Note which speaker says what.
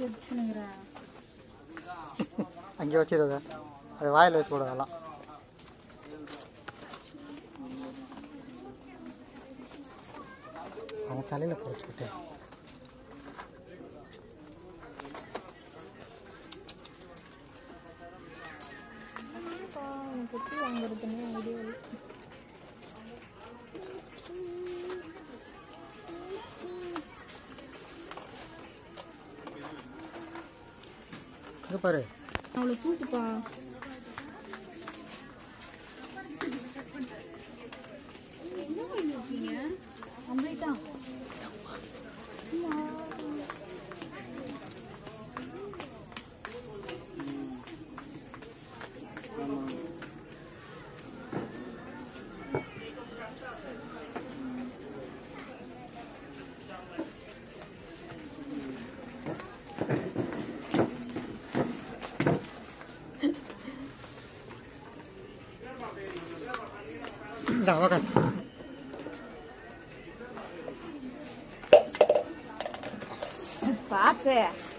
Speaker 1: வச்சுனுங்கிறேன்
Speaker 2: அங்கே வச்சிருத அது வாயில் வச்சு போட அதெல்லாம் அவன் தலையில் போட்டுக்கிட்டு
Speaker 1: எனக்கு எப்படி வாங்குறதுன்னு ஐடியா இல்லை
Speaker 2: இது பாரு
Speaker 1: அவ்வளோ தூக்குப்பா அம்ரிதா
Speaker 2: இந்த அவக்கா
Speaker 1: பார்த்து